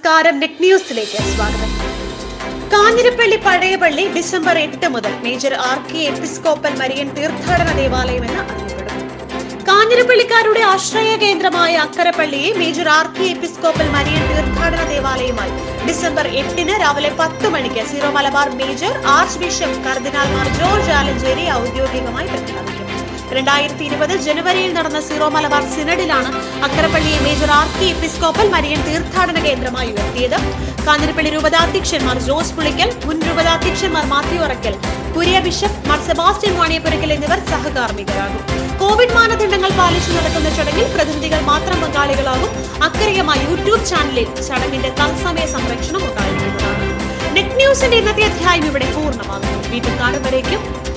നമസ്കാരം നെറ്റ് ന്യൂസിലേക്ക് സ്വാഗതം കാഞ്ഞിരപ്പള്ളി പഴയ പള്ളി ഡിസംബർ എട്ട് മുതൽ major archiepiscopal Marian തീർത്ഥാടന ദേവാലയം എന്ന് അറിയപ്പെടും കാഞ്ഞിരപ്പള്ളിക്കാരുടെ ആശ്രയ കേന്ദ്രമായ അക്കരപ്പള്ളിയെ major archiepiscopal Marian തീർത്ഥാടന ദേവാലയമായി ഡിസംബർ എട്ടിന് രാവിലെ പത്ത് മണിക്ക് Syro Malabar major archbishop cardinal Mar George Alencherry ഔദ്യോഗികമായി പ്രഖ്യാപിക്കും രണ്ടായിരത്തി ഇരുപത് ജനുവരിയിൽ നടന്ന സീറോ മലബാർ സിനഡിലാണ് അക്കരപ്പള്ളിയെ major archiepiscopal Marian തീർത്ഥാടന കേന്ദ്രമായി ഉയർത്തിയത് കാഞ്ഞിരപ്പള്ളി രൂപതാധ്യക്ഷന്മാർ ജോസ് പുളിക്കൽ മുൻ രൂപതാധ്യക്ഷന്മാർ മാത്യു അറക്കൽ കുര്യ ബിഷപ്പ് മാർ സെബാസ്റ്റ്യൻ വാണിയപ്പുരക്കൽ എന്നിവർ സഹകാർമ്മികരാകും കോവിഡ് മാനദണ്ഡങ്ങൾ പാലിച്ചു നടക്കുന്ന ചടങ്ങിൽ പ്രതിനിധികൾ മാത്രം പങ്കാളികളാകും അക്കരയമ്മ യൂട്യൂബ് ചാനലിൽ ചടങ്ങിന്റെ തത്സമയ സംരക്ഷണം ഉണ്ടായിരിക്കുന്നതാണ് നെറ്റ് ന്യൂസിന്റെ ഇന്നത്തെ അധ്യായം ഇവിടെ പൂർണ്ണമാകുന്നു വീണ്ടും കാണുമ്പോഴേക്കും